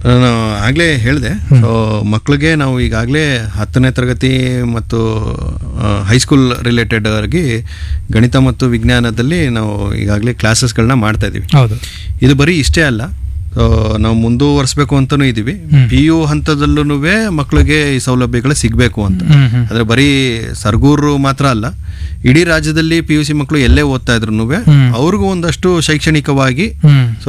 ನಾನು ಆಗಲೇ ಹೇಳಿದೆ ಸೊ ಮಕ್ಕಳಿಗೆ ನಾವು ಈಗಾಗಲೇ ಹತ್ತನೇ ತರಗತಿ ಮತ್ತು ಹೈಸ್ಕೂಲ್ ರಿಲೇಟೆಡ್ ಆಗಿ ಗಣಿತ ಮತ್ತು ವಿಜ್ಞಾನದಲ್ಲಿ ನಾವು ಈಗಾಗಲೇ ಕ್ಲಾಸಸ್ಗಳನ್ನ ಮಾಡ್ತಾ ಇದ್ದೀವಿ ಹೌದು ಇದು ಬರೀ ಇಷ್ಟೇ ಅಲ್ಲ ಸೊ ನಾವು ಮುಂದುವರಿಸ್ಬೇಕು ಅಂತಲೂ ಇದ್ದೀವಿ ಪಿ ಯು ಹಂತದಲ್ಲೂ ಮಕ್ಕಳಿಗೆ ಈ ಸೌಲಭ್ಯಗಳು ಸಿಗಬೇಕು ಅಂತ ಹ್ಮ್ ಹ್ಮ್ ಅಂದರೆ ಬರೀ ಸರ್ಗೂರು ಮಾತ್ರ ಅಲ್ಲ ಇಡೀ ರಾಜ್ಯದಲ್ಲಿ ಪಿ ಯು ಸಿ ಮಕ್ಕಳು ಎಲ್ಲೇ ಓದ್ತಾ ಇದ್ರು ಅವ್ರಿಗೂ ಒಂದಷ್ಟು ಶೈಕ್ಷಣಿಕವಾಗಿ ಹ್ಮ್ ಸೊ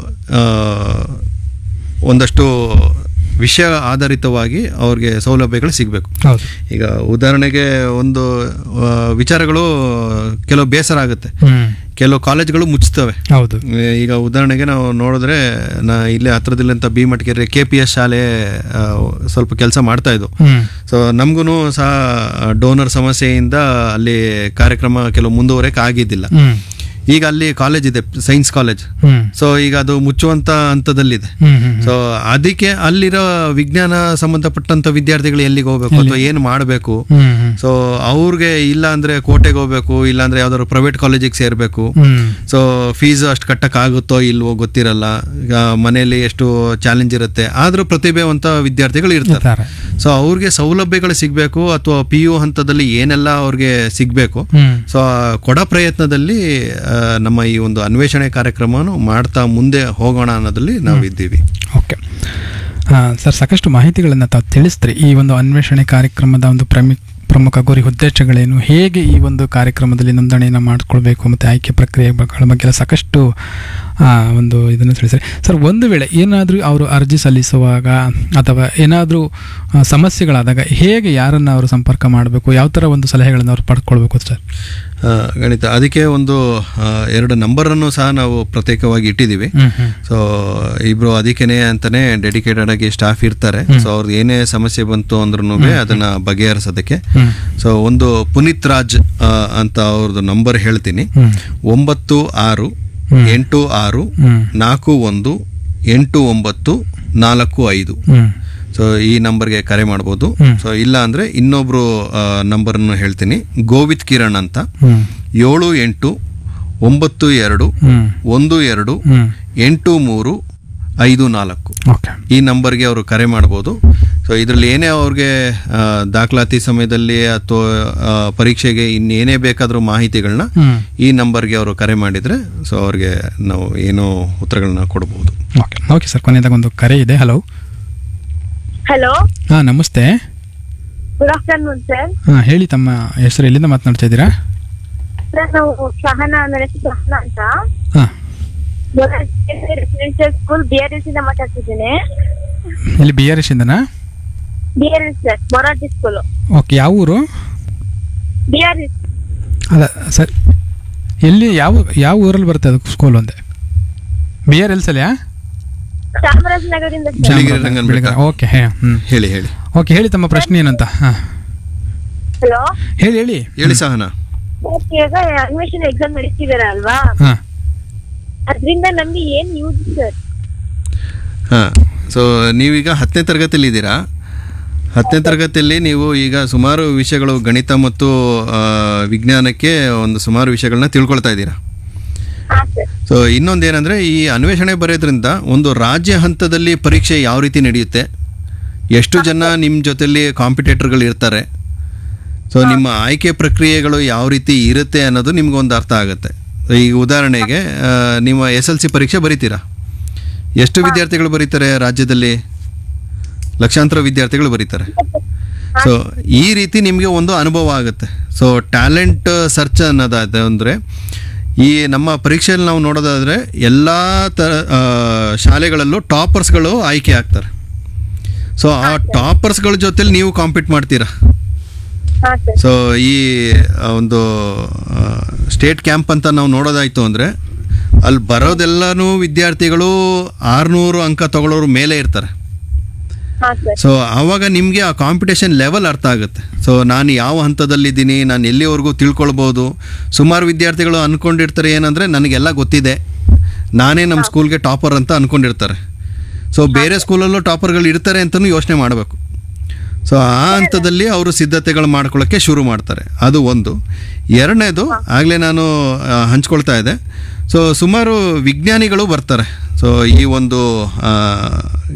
ಒಂದಷ್ಟು ವಿಷಯ ಆಧಾರಿತವಾಗಿ ಅವ್ರಿಗೆ ಸೌಲಭ್ಯಗಳು ಸಿಗಬೇಕು ಹೌದು ಈಗ ಉದಾಹರಣೆಗೆ ಒಂದು ಆ, ವಿಚಾರಗಳು ಕೆಲವು ಬೇಸರ ಆಗುತ್ತೆ ಹ್ಮ್ ಕೆಲವು ಕಾಲೇಜ್ಗಳು ಮುಚ್ತವೆ ಹೌದು ಈಗ ಉದಾಹರಣೆಗೆ ನಾವು ನೋಡಿದ್ರೆ ನಾ ಇಲ್ಲೇ ಹತ್ರದಲ್ಲಂತ B Matkere K P S ಶಾಲೆ ಆ, ಸ್ವಲ್ಪ ಕೆಲಸ ಮಾಡ್ತಾ ಇದ್ವು ಹ್ಮ್ ಸೊ ನಮಗೂ ಸಹ ಡೋನರ್ ಸಮಸ್ಯೆಯಿಂದ ಅಲ್ಲಿ ಕಾರ್ಯಕ್ರಮ ಕೆಲವು ಮುಂದುವರೆಕ್ ಆಗಿದ್ದಿಲ್ಲ ಹ್ಮ್ ಈಗ ಅಲ್ಲಿ ಕಾಲೇಜ್ ಇದೆ ಸೈನ್ಸ್ ಕಾಲೇಜ್ ಹ್ಮ್ ಸೊ ಈಗ ಅದು ಮುಚ್ಚುವಂತ ಹಂತದಲ್ಲಿದೆ ಹ್ಮ್ ಹ್ಮ್ ಸೊ ಅದಕ್ಕೆ ಅಲ್ಲಿರೋ ವಿಜ್ಞಾನ ಸಂಬಂಧಪಟ್ಟಂತ ವಿದ್ಯಾರ್ಥಿಗಳು ಎಲ್ಲಿಗೆ ಹೋಗ್ಬೇಕು ಅಥವಾ ಏನು ಮಾಡಬೇಕು ಹ್ಮ್ ಹ್ಮ್ ಸೊ ಅವ್ರಿಗೆ ಇಲ್ಲ ಅಂದ್ರೆ ಕೋಟೆಗೆ ಹೋಗ್ಬೇಕು ಇಲ್ಲ ಅಂದ್ರೆ ಯಾವ್ದಾದ್ರು ಪ್ರೈವೇಟ್ ಕಾಲೇಜಿಗೆ ಸೇರ್ಬೇಕು ಹ್ಮ್ ಸೊ ಫೀಸ್ ಅಷ್ಟು ಕಟ್ಟಕ್ ಆಗುತ್ತೋ ಇಲ್ವೋ ಗೊತ್ತಿರಲ್ಲ ಈಗ ಮನೆಯಲ್ಲಿ ಎಷ್ಟು ಚಾಲೆಂಜ್ ಇರುತ್ತೆ ಆದ್ರೂ ಪ್ರತಿಭೆವಂತ ವಿದ್ಯಾರ್ಥಿಗಳು ಇರ್ತಾರೆ ಇರ್ತಾರೆ ಸೊ ಅವ್ರಿಗೆ ಸೌಲಭ್ಯಗಳು ಸಿಗಬೇಕು ಅಥವಾ ಪಿ ಯು ಹಂತದಲ್ಲಿ ಏನೆಲ್ಲ ಅವ್ರಿಗೆ ಸಿಗಬೇಕು ಹ್ಮ್ ಸೊ ಆ ಕೊಡ ಪ್ರಯತ್ನದಲ್ಲಿ ಆ, ನಮ್ಮ ಈ ಒಂದು ಅನ್ವೇಷಣೆ ಕಾರ್ಯಕ್ರಮವನ್ನು ಮಾಡ್ತಾ ಮುಂದೆ ಹೋಗೋಣ ಅನ್ನೋದ್ರಲ್ಲಿ ನಾವು ಇದ್ದೀವಿ ಓಕೆ ಸರ್ ಸಾಕಷ್ಟು ಮಾಹಿತಿಗಳನ್ನು ತಾವು ತಿಳಿಸ್ತ್ರಿ ಈ ಒಂದು ಅನ್ವೇಷಣೆ ಕಾರ್ಯಕ್ರಮದ ಒಂದು ಪ್ರಮಿ ಪ್ರಮುಖ ಗುರಿ ಉದ್ದೇಶಗಳೇನು ಹೇಗೆ ಈ ಒಂದು ಕಾರ್ಯಕ್ರಮದಲ್ಲಿ ನೋಂದಣಿಯನ್ನು ಮಾಡಿಕೊಳ್ಬೇಕು ಮತ್ತು ಆಯ್ಕೆ ಪ್ರಕ್ರಿಯೆಗಳ ಬಗ್ಗೆ ಎಲ್ಲ ಸಾಕಷ್ಟು ಆ, ಒಂದು ಇದನ್ನು ತಿಳಿಸ್ರಿ ಸರ್ ಒಂದು ವೇಳೆ ಏನಾದರೂ ಅವರು ಅರ್ಜಿ ಸಲ್ಲಿಸುವಾಗ ಅಥವಾ ಏನಾದರೂ ಆ, ಸಮಸ್ಯೆಗಳಾದಾಗ ಹೇಗೆ ಯಾರನ್ನು ಅವರು ಸಂಪರ್ಕ ಮಾಡಬೇಕು ಯಾವ ಥರ ಒಂದು ಸಲಹೆಗಳನ್ನು ಅವರು ಪಡ್ಕೊಳ್ಬೇಕು ಸರ್ ಆ, ಗಣಿತ ಅದಕ್ಕೆ ಒಂದು ಆ, ಎರಡು ನಂಬರನ್ನು ಸಹ ನಾವು ಪ್ರತ್ಯೇಕವಾಗಿ ಇಟ್ಟಿದ್ದೀವಿ ಹ್ಮ್ ಹ್ಮ್ ಸೊ ಇಬ್ರು ಅದಕ್ಕೇನೆ ಅಂತಾನೆ ಡೆಡಿಕೇಟೆಡ್ ಆಗಿ ಸ್ಟಾಫ್ ಇರ್ತಾರೆ ಸೊ ಅವ್ರದ್ದು ಏನೇ ಸಮಸ್ಯೆ ಬಂತು ಅಂದ್ರೂ ಅದನ್ನ ಬಗೆಹರಿಸೋದಕ್ಕೆ ಹ್ಮ್ ಸೊ ಒಂದು ಪುನೀತ್ ರಾಜ್ ಆ, ಅಂತ ಅವ್ರದ್ದು ನಂಬರ್ ಹೇಳ್ತೀನಿ ಹ್ಮ್ ಒಂಬತ್ತು ಆರು ಎಂಟು ಆರು ಹ್ಮ್ ನಾಲ್ಕು ಒಂದು ಎಂಟು ಒಂಬತ್ತು ನಾಲ್ಕು ಐದು ಹ್ಮ್ ಸೊ ಈ ನಂಬರ್ಗೆ ಕರೆ ಮಾಡ್ಬೋದು ಹ್ಮ್. ಸೊ ಇಲ್ಲ ಅಂದ್ರೆ ಇನ್ನೊಬ್ರು ನಂಬರ್ನ ಹೇಳ್ತೀನಿ ಗೋವಿತ್ ಕಿರಣ್ ಅಂತ ಹ್ಮ್ ಏಳು ಎಂಟು ಒಂಬತ್ತು ಎರಡು ಹ್ಮ್ ಒಂದು ಎರಡು ಹ್ಮ್ ಎಂಟು ಮೂರು ಐದು ನಾಲ್ಕು ಓಕೆ ಈ ನಂಬರ್ಗೆ ಅವರು ಕರೆ ಮಾಡ್ಬೋದು ಸೊ ಇದರಲ್ಲಿ ಏನೇ ಅವ್ರಿಗೆ ಆ, ದಾಖಲಾತಿ ಸಮಯದಲ್ಲಿ ಅಥವಾ ಆ, ಪರೀಕ್ಷೆಗೆ ಇನ್ನೇನೇ ಬೇಕಾದರೂ ಮಾಹಿತಿಗಳನ್ನ ಹ್ಮ್ ಈ ನಂಬರ್ಗೆ ಅವರು ಕರೆ ಮಾಡಿದರೆ ಸೊ ಅವ್ರಿಗೆ ನಾವು ಏನೋ ಉತ್ತರಗಳನ್ನ ಕೊಡ್ಬೋದು ಓಕೆ ಓಕೆ ಸರ್ ಕೊನೆಯದಾಗ ಒಂದು ಕರೆ ಇದೆ ಹಲೋ ಹಲೋ ಹಾಂ ನಮಸ್ತೆ ಗುಡ್ ಆಫ್ಟರ್ನೂನ್ ಸರ್ ಹಾಂ ಹೇಳಿ ತಮ್ಮ ಹೆಸರು ಎಲ್ಲಿಂದ ಮಾತನಾಡ್ತಾ ಇದ್ದೀರಾ ಸರ್ ನಾವು ಸಹನಾ ನನ್ನ ಹೆಸರು ಸಹನಾ ಅಂತ ಹಾಂ residential school B R S ಇಂದ ಮಾತಾಡ್ತಿದ್ದೀನಿ ಇಲ್ಲಿ ಬಿ ಆರ್ ಎಸ್ ಇಂದನಾ B R S sir Morarji school okay ಯಾವ ಊರು ಬಿ ಆರ್ ಎಸ್ ಅಲ್ಲ ಸರ್ ಎಲ್ಲಿ ಯಾವ ಯಾವ ಊರಲ್ಲಿ ಬರುತ್ತೆ ಅದು ಸ್ಕೂಲ್ ಒಂದೇ ಬಿ ಆರ್ ಎಲ್ಸ್ ಅಲ್ಲಿಯಾ ಚಾಮರಾಜನಗರದಿಂದ ಸರ್ ಬಿಳಿಗಿರಿ ರಂಗನ ಬೆಟ್ಟ. ಓಕೆ ಹೇ ಹ್ಞೂ ಹೇಳಿ ಹೇಳಿ ಓಕೆ ಹೇಳಿ ತಮ್ಮ ಪ್ರಶ್ನೆ ಏನಂತ ಹಾಂ ಹಲೋ ಹೇಳಿ ಹೇಳಿ ಹೇಳಿ ಸಹನ ಈಗ ಅಡ್ಮಿಷನ್ ಎಕ್ಸಾಮ್ ನಡೀತಿದಾರೆ ಅಲ್ವಾ ಹಾಂ ಅದರಿಂದ ನಮ್ಗೆ ಏನ್ ಯೂಸ್ ಸರ್ ಹಾಂ ಸೊ ನೀವೀಗ ಹತ್ತನೇ ತರಗತಿಯಲ್ಲಿ ಇದ್ದೀರಾ ಹತ್ತನೇ ತರಗತಿಯಲ್ಲಿ ನೀವು ಈಗ ಸುಮಾರು ವಿಷಯಗಳು ಗಣಿತ ಮತ್ತು ಆ, ವಿಜ್ಞಾನಕ್ಕೆ ಒಂದು ಸುಮಾರು ವಿಷಯಗಳನ್ನ ತಿಳ್ಕೊಳ್ತಾ ಇದ್ದೀರಾ ಹಾ ಸರ್ ಸೊ ಇನ್ನೊಂದೇನೆಂದರೆ ಈ ಅನ್ವೇಷಣೆ ಬರೆಯೋದ್ರಿಂದ ಒಂದು ರಾಜ್ಯ ಹಂತದಲ್ಲಿ ಪರೀಕ್ಷೆ ಯಾವ ರೀತಿ ನಡೆಯುತ್ತೆ ಎಷ್ಟು ಜನ ನಿಮ್ಮ ಜೊತೆಲಿ ಕಾಂಪಿಟೇಟರ್ಗಳು ಇರ್ತಾರೆ ಸೊ ನಿಮ್ಮ ಆಯ್ಕೆ ಪ್ರಕ್ರಿಯೆಗಳು ಯಾವ ರೀತಿ ಇರುತ್ತೆ ಅನ್ನೋದು ನಿಮ್ಗೊಂದು ಅರ್ಥ ಆಗುತ್ತೆ ಈಗ ಉದಾಹರಣೆಗೆ ಆ, ನಿಮ್ಮ ಎಸ್ ಎಲ್ ಸಿ ಪರೀಕ್ಷೆ ಬರೀತೀರಾ ಎಷ್ಟು ವಿದ್ಯಾರ್ಥಿಗಳು ಬರೀತಾರೆ ರಾಜ್ಯದಲ್ಲಿ ಲಕ್ಷಾಂತರ ವಿದ್ಯಾರ್ಥಿಗಳು ಬರೀತಾರೆ ಸೊ ಈ ರೀತಿ ನಿಮಗೆ ಒಂದು ಅನುಭವ ಆಗುತ್ತೆ ಸೊ ಟ್ಯಾಲೆಂಟ್ ಸರ್ಚ್ ಅನ್ನೋದಾದ ಅಂದರೆ ಈ ನಮ್ಮ ಪರೀಕ್ಷೆಯಲ್ಲಿ ನಾವು ನೋಡೋದಾದರೆ ಎಲ್ಲ ತರ ಆ, ಶಾಲೆಗಳಲ್ಲೂ ಟಾಪರ್ಸ್ಗಳು ಆಯ್ಕೆ ಆಗ್ತಾರೆ ಸೊ ಆ ಟಾಪರ್ಸ್ಗಳ ಜೊತೆಲಿ ನೀವು ಕಾಂಪೀಟ್ ಮಾಡ್ತೀರಾ ಹಾ ಸರ್ ಸೊ ಈ ಆ, ಒಂದು ಸ್ಟೇಟ್ ಕ್ಯಾಂಪ್ ಅಂತ ನಾವು ನೋಡೋದಾಯ್ತು ಅಂದರೆ ಅಲ್ಲಿ ಬರೋದೆಲ್ಲನೂ ವಿದ್ಯಾರ್ಥಿಗಳು ಆರುನೂರು ಅಂಕ ತಗೊಳ್ಳೋರು ಮೇಲೆ ಇರ್ತಾರೆ ಹಾ ಸರ್ ಸೊ ಆವಾಗ ನಿಮಗೆ ಆ ಕಾಂಪಿಟೇಷನ್ ಲೆವೆಲ್ ಅರ್ಥ ಆಗುತ್ತೆ ಸೊ ನಾನು ಯಾವ ಹಂತದಲ್ಲಿದ್ದೀನಿ ನಾನು ಎಲ್ಲಿವರೆಗೂ ತಿಳ್ಕೊಳ್ಬೋದು ಸುಮಾರು ವಿದ್ಯಾರ್ಥಿಗಳು ಅಂದ್ಕೊಂಡಿರ್ತಾರೆ ಏನಂದರೆ ನನಗೆಲ್ಲ ಗೊತ್ತಿದೆ ನಾನೇ ನಮ್ಮ ಸ್ಕೂಲ್ಗೆ ಟಾಪರ್ ಅಂತ ಅಂದ್ಕೊಂಡಿರ್ತಾರೆ ಸೊ ಬೇರೆ ಸ್ಕೂಲಲ್ಲೂ ಟಾಪರ್ಗಳು ಇರ್ತಾರೆ ಅಂತಲೂ ಯೋಚನೆ ಮಾಡಬೇಕು ಸೊ ಆ ಹಂತದಲ್ಲಿ ಅವರು ಸಿದ್ಧತೆಗಳು ಮಾಡ್ಕೊಳ್ಳೋಕ್ಕೆ ಶುರು ಮಾಡ್ತಾರೆ ಅದು ಒಂದು ಎರಡನೇದು ಆಗಲೇ ನಾನು ಆ, ಹಂಚ್ಕೊಳ್ತಾ ಇದ್ದೆ ಸೊ ಸುಮಾರು ವಿಜ್ಞಾನಿಗಳು ಬರ್ತಾರೆ ಸೊ ಈ ಒಂದು ಆ,